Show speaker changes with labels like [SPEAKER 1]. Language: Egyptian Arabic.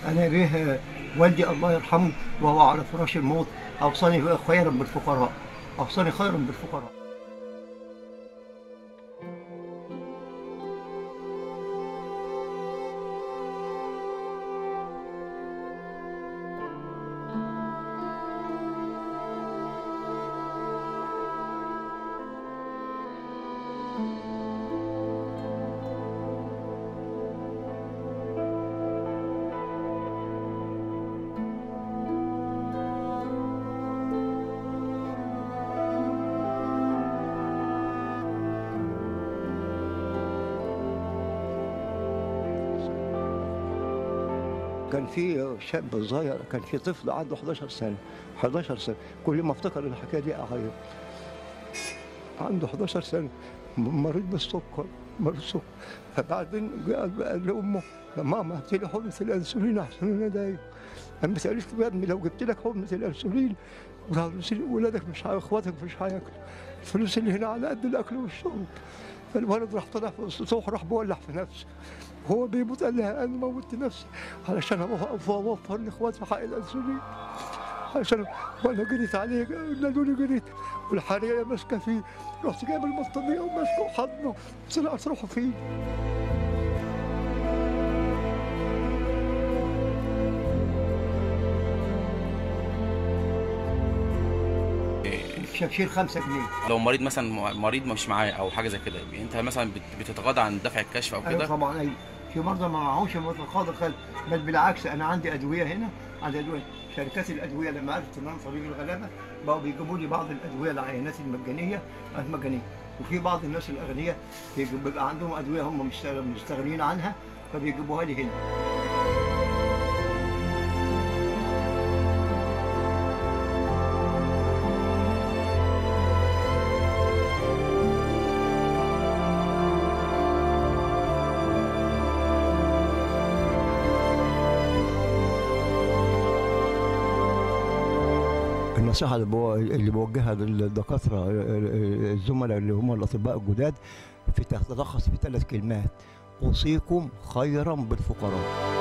[SPEAKER 1] انا به والدي الله يرحمه وهو على فراش الموت اوصاني خيرا بالفقراء اوصاني خيرا بالفقراء كان في شاب صغير كان في طفل عنده 11 سنه 11 سنه كل ما افتكر الحكايه دي اعيط عنده 11 سنه مريض بالسكر مريض بالسكر فبعدين قال قال لامه يا ماما هاتي لي حقنه الانسولين احسن انا دايق قامت قالت له يا ابني لو جبت لك حقنه الانسولين ولادك مش هي- اخواتك مش هياكلوا الفلوس اللي هنا على قد الاكل والشرب فالولد راح طلع في السطوح راح بولع في نفسه هو بيموت قال لها انا موتت نفسي علشان اروح اوفر لاخواتي حق الانسولين عشان وانا جريت عليه نادوني جريت والحريه ماسكه فيه رحت جايب البطانيه وماسكه وحضنه طلعت روحه فيه شبشير خمسة جنيه
[SPEAKER 2] لو مريض مثلا مريض مش معاه او حاجه زي كده انت مثلا بت- بتتغاضى عن دفع الكشف او
[SPEAKER 1] ايوه
[SPEAKER 2] كده
[SPEAKER 1] طبعا ايوه في مرضى ما معهمش متقاضى خل بل بالعكس انا عندي ادويه هنا عندي ادويه شركات الادويه لما عرفت ان انا طبيب الغلابه بقوا بيجيبوا لي بعض الادويه العينات المجانيه المجانيه وفي بعض الناس الاغنياء بيجيب- بيبقى عندهم ادويه هم مستغ- مستغنيين عنها فبيجيبوها لي هنا النصيحة اللي بو- اللي بوجهها للدكاترة الزملاء اللي هم الأطباء الجداد في تتلخص في ثلاث كلمات أوصيكم خيرا بالفقراء